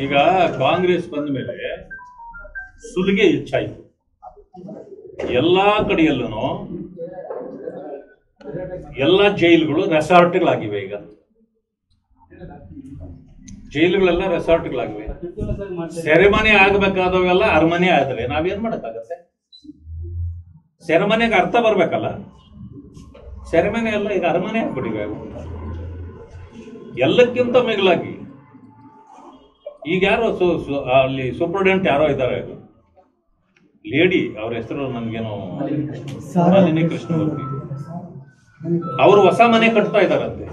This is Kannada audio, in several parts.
ಈಗ ಕಾಂಗ್ರೆಸ್ ಬಂದ ಮೇಲೆ ಸುಲಿಗೆ ಹೆಚ್ಚಾಯಿತು ಎಲ್ಲಾ ಕಡೆಯಲ್ಲೂ ಎಲ್ಲ ಜೈಲುಗಳು ರೆಸಾರ್ಟ್ಗಳಾಗಿವೆ ಈಗ ಜೈಲುಗಳೆಲ್ಲ ರೆಸಾರ್ಟ್ಗಳಾಗಿವೆ ಸೆರೆಮನೆ ಆಗ್ಬೇಕಾದವೆಲ್ಲ ಅರಮನೆ ಆದ್ರೆ ನಾವೇನ್ ಮಾಡಕ್ಕಾಗತ್ತೆ ಸೆರೆಮನೆಗೆ ಅರ್ಥ ಬರ್ಬೇಕಲ್ಲ ಸೆರೆಮನೆ ಎಲ್ಲ ಈಗ ಅರಮನೆ ಆಗ್ಬಿಟ್ಟಿವೆ ಅವು ಎಲ್ಲಕ್ಕಿಂತ ಮಿಗಿಲಾಗಿ ಈಗ ಯಾರೋ ಸು- ಸು- ಅಲ್ಲಿ ಸೂಪರ್ಡೆಂಟ್ ಯಾರೋ ಇದ್ದಾರೆ ಲೇಡಿ ಅವ್ರ ಹೆಸರು ನನ್ಗೇನೋ ಮಾಲಿನಿ ಕೃಷ್ಣಮೂರ್ತಿ ಅವರು ಹೊಸ ಮನೆ ಕಟ್ತಾ ಇದಾರಂತೆ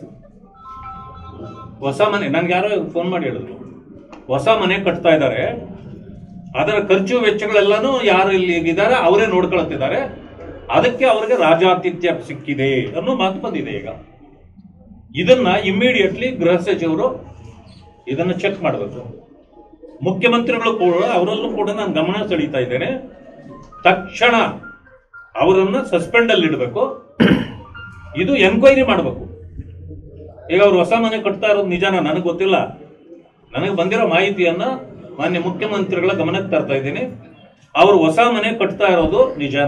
ಹೊಸ ಮನೆ ನನ್ಗೆ ಯಾರೋ ಫೋನ್ ಮಾಡಿ ಹೇಳಿದ್ರು ಹೊಸ ಮನೆ ಕಟ್ತಾ ಇದ್ದಾರೆ ಅದರ ಖರ್ಚು ವೆಚ್ಚಗಳೆಲ್ಲಾನು ಯಾರು ಇಲ್ಲಿ ಇದ್ದಾರೆ ಅವರೇ ನೋಡ್ಕೊಳ್ತಿದ್ದಾರೆ ಅದಕ್ಕೆ ಅವರಿಗೆ ರಾಜಾತಿಥ್ಯ ಸಿಕ್ಕಿದೆ ಅನ್ನೋ ಮಾತು ಬಂದಿದೆ ಈಗ ಇದನ್ನ ಇಮಿಡಿಯೇಟ್ಲಿ ಗೃಹ ಸಚಿವರು ಇದನ್ನ ಚೆಕ್ ಮಾಡಬೇಕು ಮುಖ್ಯಮಂತ್ರಿಗಳು ಕೂಡ ಅವರಲ್ಲೂ ಕೂಡ ನಾನು ಗಮನ ಸೆಳೀತಾ ಇದ್ದೇನೆ ತಕ್ಷಣ ಅವರನ್ನ ಸಸ್ಪೆಂಡ್ ಅಲ್ಲಿ ಇಡಬೇಕು ಇದು ಎನ್ಕ್ವೈರಿ ಮಾಡಬೇಕು ಈಗ ಅವ್ರು ಹೊಸ ಮನೆ ಕಟ್ತಾ ಇರೋದು ನಿಜಾನ ನನಗೆ ಗೊತ್ತಿಲ್ಲ ನನಗೆ ಬಂದಿರೋ ಮಾಹಿತಿಯನ್ನ ಮಾನ್ಯ ಮುಖ್ಯಮಂತ್ರಿಗಳ ಗಮನಕ್ಕೆ ತರ್ತಾ ಇದ್ದೀನಿ ಅವರು ಹೊಸ ಮನೆ ಕಟ್ತಾ ಇರೋದು ನಿಜಾನ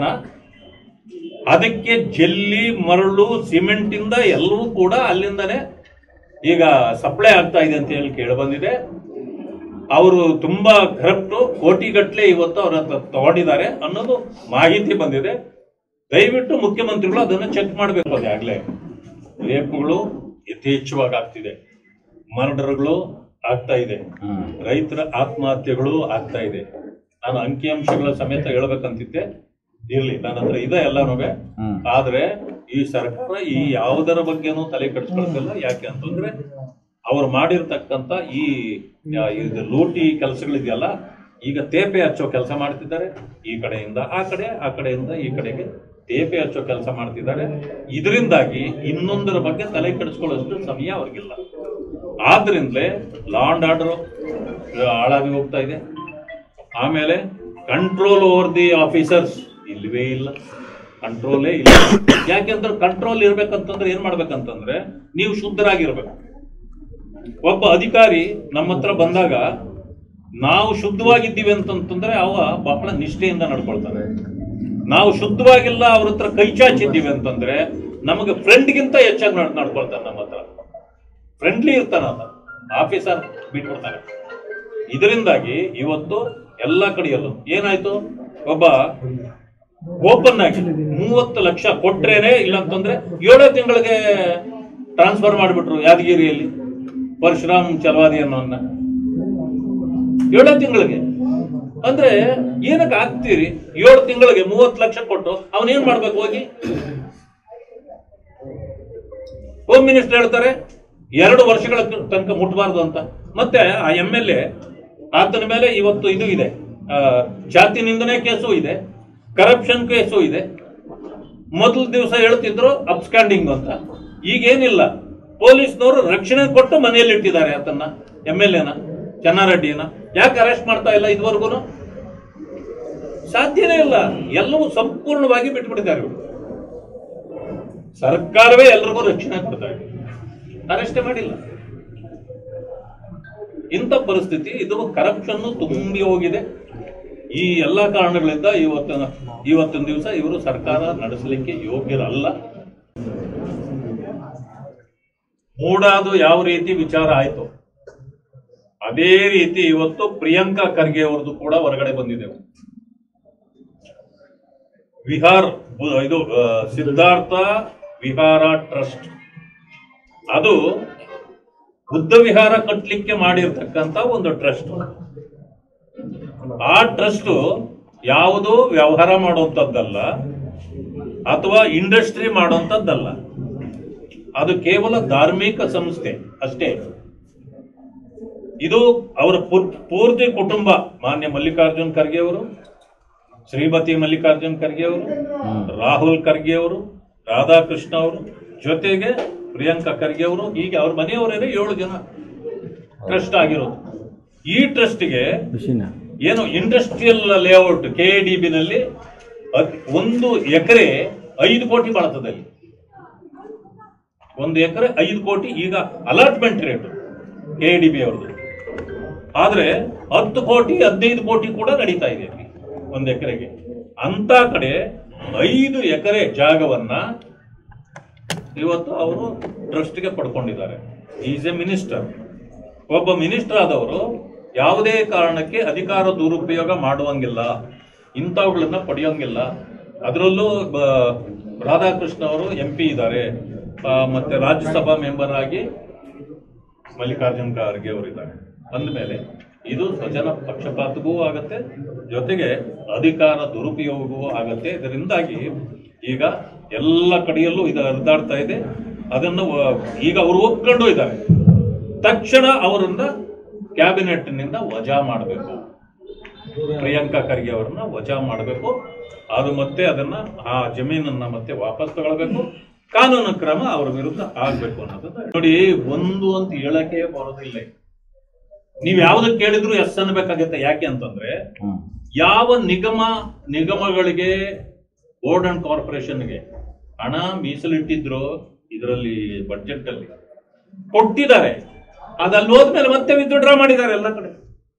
ಅದಕ್ಕೆ ಜಲ್ಲಿ ಮರಳು ಸಿಮೆಂಟ್ ಇಂದ ಎಲ್ಲವೂ ಕೂಡ ಅಲ್ಲಿಂದನೇ ಈಗ ಸಪ್ಲೈ ಆಗ್ತಾ ಇದೆ ಅಂತ ಹೇಳಿ ಕೇಳಿ ಬಂದಿದೆ ಅವರು ತುಂಬಾ ಕರಪ್ಟು ಕೋಟಿಗಟ್ಲೆ ಇವತ್ತು ಅವ್ರ ಹತ್ರ ತಗೊಂಡಿದ್ದಾರೆ ಅನ್ನೋದು ಮಾಹಿತಿ ಬಂದಿದೆ ದಯವಿಟ್ಟು ಮುಖ್ಯಮಂತ್ರಿಗಳು ಅದನ್ನು ಚೆಕ್ ಮಾಡಬೇಕು ಅದಾಗ್ಲೇ ರೇಪುಗಳು ಯಥೇಚ್ಛವಾಗಿ ಆಗ್ತಿದೆ ಮರ್ಡರ್ಗಳು ಆಗ್ತಾ ಇದೆ ರೈತರ ಆತ್ಮಹತ್ಯೆಗಳು ಆಗ್ತಾ ಇದೆ ನಾನು ಅಂಕಿಅಂಶಗಳ ಸಮೇತ ಹೇಳ್ಬೇಕಂತಿದ್ದೆ ಇರ್ಲಿ ನನ್ನ ಹತ್ರ ಇದೆ ಎಲ್ಲಾನು ಆದ್ರೆ ಈ ಸರ್ಕಾರ ಈ ಯಾವುದರ ಬಗ್ಗೆನೂ ತಲೆ ಕೆಡಿಸ್ಕೊಳ್ತಿಲ್ಲ ಯಾಕೆ ಅಂತಂದ್ರೆ ಅವ್ರು ಮಾಡಿರ್ತಕ್ಕಂತ ಈ ಆ, ಇದು ಲೂಟಿ ಕೆಲಸಗಳಿದೆಯಲ್ಲ ಈಗ ತೇಪೆ ಹಚ್ಚೋ ಕೆಲಸ ಮಾಡ್ತಿದ್ದಾರೆ ಈ ಕಡೆಯಿಂದ ಆ ಕಡೆ ಆ ಕಡೆಯಿಂದ ಈ ಕಡೆಗೆ ತೇಪೆ ಹಚ್ಚೋ ಕೆಲಸ ಮಾಡ್ತಿದ್ದಾರೆ ಇದರಿಂದಾಗಿ ಇನ್ನೊಂದರ ಬಗ್ಗೆ ತಲೆ ಕೆಡಿಸ್ಕೊಳ್ಳೋಷ್ಟು ಸಮಯ ಅವ್ರಿಗಿಲ್ಲ ಆದ್ರಿಂದಲೇ ಲಾ ಅಂಡ್ ಆರ್ಡರ್ ಹಾಳಾಗಿ ಹೋಗ್ತಾ ಇದೆ ಆಮೇಲೆ ಕಂಟ್ರೋಲ್ ಓವರ್ ದಿ ಆಫೀಸರ್ಸ್ ಇಲ್ವೇ ಇಲ್ಲ ಕಂಟ್ರೋಲೇ ಇಲ್ಲ ಯಾಕೆಂದ್ರೆ ಕಂಟ್ರೋಲ್ ಇರ್ಬೇಕಂತಂದ್ರೆ ಏನ್ ಮಾಡ್ಬೇಕಂತಂದ್ರೆ ನೀವು ಶುದ್ಧರಾಗಿರ್ಬೇಕು ಒಬ್ಬ ಅಧಿಕಾರಿ ನಮ್ಮ ಹತ್ರ ಬಂದಾಗ ನಾವು ಶುದ್ಧವಾಗಿದ್ದೀವಿ ಅಂತಂತಂದ್ರೆ ಅವ ಬಹಳ ನಿಷ್ಠೆಯಿಂದ ನಡ್ಕೊಳ್ತಾನೆ ನಾವು ಶುದ್ಧವಾಗಿಲ್ಲ ಅವ್ರ ಹತ್ರ ಕೈ ಚಾಚಿದ್ದೀವಿ ಅಂತಂದ್ರೆ ನಮಗೆ ಫ್ರೆಂಡ್ಗಿಂತ ಹೆಚ್ಚಾಗಿ ನಡ್ ನಡ್ಕೊಳ್ತಾನೆ ನಮ್ಮ ಹತ್ರ ಫ್ರೆಂಡ್ಲಿ ಇರ್ತಾನ ಆಫೀಸರ್ ಬಿಟ್ಬಿಡ್ತಾನೆ ಇದರಿಂದಾಗಿ ಇವತ್ತು ಎಲ್ಲ ಕಡೆಯಲ್ಲೂ ಏನಾಯ್ತು ಒಬ್ಬ ಓಪನ್ ಆಗಿ ಮೂವತ್ತು ಲಕ್ಷ ಕೊಟ್ರೇನೆ ಇಲ್ಲ ಅಂತಂದ್ರೆ ಏಳೇ ತಿಂಗಳಿಗೆ ಟ್ರಾನ್ಸ್ಫರ್ ಮಾಡಿಬಿಟ್ರು ಯಾದಗಿರಿಯಲ್ಲಿ ಪರಶುರಾಮ್ ಚಲವಾದಿ ಅನ್ನೋನ್ನ ಏಳೇ ತಿಂಗಳಿಗೆ ಅಂದ್ರೆ ಏನಕ್ಕೆ ಆಗ್ತೀರಿ ಏಳು ತಿಂಗಳಿಗೆ ಮೂವತ್ತು ಲಕ್ಷ ಕೊಟ್ಟು ಅವನೇನ್ ಮಾಡ್ಬೇಕು ಹೋಗಿ ಹೋಮ್ ಮಿನಿಸ್ಟರ್ ಹೇಳ್ತಾರೆ ಎರಡು ವರ್ಷಗಳ ತನಕ ಮುಟ್ಬಾರ್ದು ಅಂತ ಮತ್ತೆ ಆ ಎಂ ಎಲ್ ಎ ಆತನ ಮೇಲೆ ಇವತ್ತು ಇದು ಇದೆ ಆ, ಜಾತಿ ನಿಂದನೆ ಕೇಸು ಇದೆ ಕರಪ್ಷನ್ ಕೇಸು ಇದೆ ಮೊದಲ ದಿವಸ ಹೇಳ್ತಿದ್ರು ಅಬ್ಸ್ಕಾಂಡಿಂಗ್ ಅಂತ ಈಗೇನಿಲ್ಲ ಪೊಲೀಸ್ನವರು ರಕ್ಷಣೆ ಕೊಟ್ಟು ಮನೆಯಲ್ಲಿ ಇಟ್ಟಿದ್ದಾರೆ ಆತನ್ನ ಎಂ ಎಲ್ ಎನ ಚೆನ್ನಾರೆಡ್ಡಿನ ಯಾಕೆ ಅರೆಸ್ಟ್ ಮಾಡ್ತಾ ಇಲ್ಲ ಇದುವರೆಗೂ ಸಾಧ್ಯನೇ ಇಲ್ಲ ಎಲ್ಲವೂ ಸಂಪೂರ್ಣವಾಗಿ ಬಿಟ್ಬಿಟ್ಟಿದ್ದಾರೆ ಇವ್ರು. ಸರ್ಕಾರವೇ ಎಲ್ರಿಗೂ ರಕ್ಷಣೆ ಕೊಡ್ತಾ ಇದೆ ಅರೆಸ್ಟ್ ಮಾಡಿಲ್ಲ ಇಂಥ ಪರಿಸ್ಥಿತಿ ಇದು ಕರಪ್ಷನ್ ತುಂಬಿ ಹೋಗಿದೆ ಈ ಎಲ್ಲಾ ಕಾರಣಗಳಿಂದ ಇವತ್ತಿನ ಇವತ್ತಿನ ದಿವಸ ಇವರು ಸರ್ಕಾರ ನಡೆಸಲಿಕ್ಕೆ ಯೋಗ್ಯರಲ್ಲ ಮೂಡಾದು ಯಾವ ರೀತಿ ವಿಚಾರ ಆಯ್ತು ಅದೇ ರೀತಿ ಇವತ್ತು ಪ್ರಿಯಾಂಕಾ ಖರ್ಗೆ ಅವ್ರದ್ದು ಕೂಡ ಹೊರಗಡೆ ಬಂದಿದೆ ವಿಹಾರ್ ಬು- ಇದು ಆ, ಸಿದ್ಧಾರ್ಥ ವಿಹಾರ ಟ್ರಸ್ಟ್ ಅದು ಬುದ್ಧ ವಿಹಾರ ಕಟ್ಟಲಿಕ್ಕೆ ಮಾಡಿರ್ತಕ್ಕಂತ ಒಂದು ಟ್ರಸ್ಟ್ ಆ ಟ್ರಸ್ಟ್ ಯಾವುದು ವ್ಯವಹಾರ ಮಾಡುವಂತದ್ದಲ್ಲ ಅಥವಾ ಇಂಡಸ್ಟ್ರಿ ಮಾಡುವಂತದ್ದಲ್ಲ ಅದು ಕೇವಲ ಧಾರ್ಮಿಕ ಸಂಸ್ಥೆ ಅಷ್ಟೇ ಇದು ಅವರ ಪೂರ್- ಪೂರ್ತಿ ಕುಟುಂಬ ಮಾನ್ಯ ಮಲ್ಲಿಕಾರ್ಜುನ್ ಖರ್ಗೆ ಅವರು ಶ್ರೀಮತಿ ಮಲ್ಲಿಕಾರ್ಜುನ್ ಖರ್ಗೆ ಅವರು ರಾಹುಲ್ ಖರ್ಗೆ ಅವರು ರಾಧಾಕೃಷ್ಣ ಅವರು ಜೊತೆಗೆ ಪ್ರಿಯಾಂಕಾ ಖರ್ಗೆ ಅವರು ಹೀಗೆ ಅವ್ರ ಮನೆಯವರೇ ಏಳು ಜನ ಟ್ರಸ್ಟ್ ಆಗಿರೋದು ಈ ಟ್ರಸ್ಟ್ಗೆ ಏನು industrial layout K D B ನಲ್ಲಿ ಅದ್- ಒಂದು ಎಕರೆ ಐದು ಕೋಟಿ ಬಾಳ್ತದಲ್ಲಿ ಒಂದು ಎಕರೆ ಐದು ಕೋಟಿ ಈಗ allotment rate K D B ಅವ್ರದ್ದು ಆದ್ರೆ ಹತ್ತು ಕೋಟಿ ಹದಿನೈದು ಕೋಟಿ ಕೂಡ ನಡೀತಾ ಇದೆ ಅಲ್ಲಿ ಒಂದು ಎಕರೆಗೆ ಅಂತ ಕಡೆ ಐದು ಎಕರೆ ಜಾಗವನ್ನ ಇವತ್ತು ಅವರು ಟ್ರಸ್ಟ್ಗೆ ಪಡ್ಕೊಂಡಿದ್ದಾರೆ ಈಸ್ ಎ ಮಿನಿಸ್ಟರ್ ಒಬ್ಬ ಮಿನಿಸ್ಟರ್ ಆದವರು ಯಾವುದೇ ಕಾರಣಕ್ಕೆ ಅಧಿಕಾರ ದುರುಪಯೋಗ ಮಾಡುವಂಗಿಲ್ಲ ಇಂಥವುಗಳನ್ನ ಪಡೆಯೋಂಗಿಲ್ಲ ಅದರಲ್ಲೂ ಬ- ರಾಧಾಕೃಷ್ಣ ಅವರು ಎಂ ಪಿ ಇದ್ದಾರೆ ಆ, ಮತ್ತೆ ರಾಜ್ಯಸಭಾ ಮೆಂಬರ್ ಆಗಿ ಮಲ್ಲಿಕಾರ್ಜುನ್ ಖರ್ಗೆ ಅವರಿದ್ದಾರೆ ಅಂದಮೇಲೆ ಇದು ಸ್ವಜನ ಪಕ್ಷಪಾತವೂ ಆಗತ್ತೆ ಜೊತೆಗೆ ಅಧಿಕಾರ ದುರುಪಯೋಗವೂ ಆಗತ್ತೆ ಇದರಿಂದಾಗಿ ಈಗ ಎಲ್ಲ ಕಡೆಯಲ್ಲೂ ಇದು ಹರಿದಾಡ್ತಾ ಇದೆ ಅದನ್ನು ವ- ಈಗ ಅವರು ಒಪ್ಕೊಂಡು ಇದ್ದಾರೆ ತಕ್ಷಣ ಅವರನ್ನ ಕ್ಯಾಬಿನೆಟ್ನಿಂದ ವಜಾ ಮಾಡಬೇಕು ಪ್ರಿಯಾಂಕಾ ಖರ್ಗೆ ಅವರನ್ನ ವಜಾ ಮಾಡಬೇಕು ಅದು ಮತ್ತೆ ಅದನ್ನ ಆ ಜಮೀನನ್ನ ಮತ್ತೆ ವಾಪಸ್ ತಗೊಳ್ಬೇಕು ಕಾನೂನು ಕ್ರಮ ಅವರ ವಿರುದ್ಧ ಆಗ್ಬೇಕು ಅನ್ನೋದನ್ನ ನೋಡಿ ಒಂದು ಅಂತ ಹೇಳಕ್ಕೆ ಬರೋದಿಲ್ಲ ನೀವ್ ಯಾವ್ದಕ್ಕೆ ಕೇಳಿದ್ರು ಎಸ್ ಅನ್ಬೇಕಾಗತ್ತೆ ಯಾಕೆ ಅಂತಂದ್ರೆ ಹ್ಮ್ ಯಾವ ನಿಗಮ ನಿಗಮಗಳಿಗೆ ಬೋರ್ಡ್ ಅಂಡ್ ಕಾರ್ಪೊರೇಷನ್ಗೆ ಹಣ ಮೀಸಲಿಟ್ಟಿದ್ರು ಇದರಲ್ಲಿ ಬಡ್ಜೆಟ್ ಅಲ್ಲಿ ಕೊಟ್ಟಿದ್ದಾರೆ ಅದಲ್ಲಿ ಹೋದ್ಮೇಲೆ ಮತ್ತೆ ವಿತ್ಡ್ರಾ ಮಾಡಿದ್ದಾರೆ ಎಲ್ಲ ಕಡೆ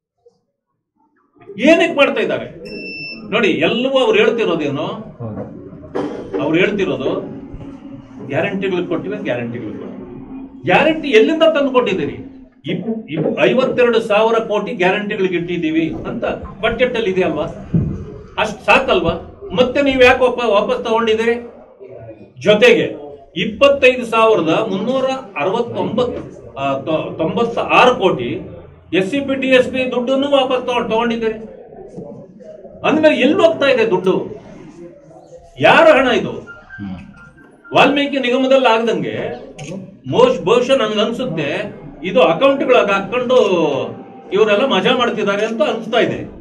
ಏನಕ್ಕೆ ಮಾಡ್ತಾ ಇದ್ದಾರೆ ನೋಡಿ ಎಲ್ಲವೂ ಅವ್ರು ಹೇಳ್ತಿರೋದೇನು ಹೌದು ಅವ್ರು ಹೇಳ್ತಿರೋದು ಗ್ಯಾರಂಟಿಗಳು ಕೊಟ್ಟಿವೆ ಗ್ಯಾರಂಟಿಗಳು ಕೊಟ್ಟಿವೆ ಗ್ಯಾರಂಟಿ ಎಲ್ಲಿಂದ ತಂದು ಕೊಟ್ಟಿದ್ದೀರಿ ಇಪ್- ಇಪ್- ಐವತ್ತೆರಡು ಸಾವಿರ ಕೋಟಿ ಗ್ಯಾರಂಟಿಗಳಿಗೆ ಇಟ್ಟಿದ್ದೀವಿ ಅಂತ ಬಜೆಟ್ ಅಲ್ಲಿ ಇದೆ ಅಲ್ವಾ ಅಷ್ಟು ಸಾಕಲ್ವಾ ಮತ್ತೆ ನೀವು ಯಾಕೆ ವಾಪ ವಾಪಸ್ ತಗೊಂಡಿದ್ದೀರಿ ಜೊತೆಗೆ ಇಪ್ಪತ್ತೈದು ಸಾವಿರದ ಮುನ್ನೂರ ಅರವತ್ತೊಂಬತ್ತು ಆ, ತೊ- ತೊಂಬತ್ತ ಆರು ಕೋಟಿ S C P T S P ದುಡ್ಡನ್ನು ವಾಪಸ್ ತಗೊಂಡ್- ತಗೊಂಡಿದ್ದೀರಿ ಅಂದ್ಮೇಲೆ ಎಲ್ಲಿ ಹೋಗ್ತಾ ಇದೆ ದುಡ್ಡು ಯಾರ ಹಣ ಇದು ಹ್ಮ್ ವಾಲ್ಮೀಕಿ ನಿಗಮದಲ್ಲಿ ಆಗದಂಗೆ ಮೋಶ್ ಬಹುಶಃ ನನ್ಗನ್ಸುತ್ತೆ ಇದು ಅಕೌಂಟ್ಗಳಾಗ ಹಾಕೊಂಡು ಇವರೆಲ್ಲ ಮಜಾ ಮಾಡ್ತಿದ್ದಾರೆ ಅಂತ ಅನ್ಸ್ತಾ ಇದೆ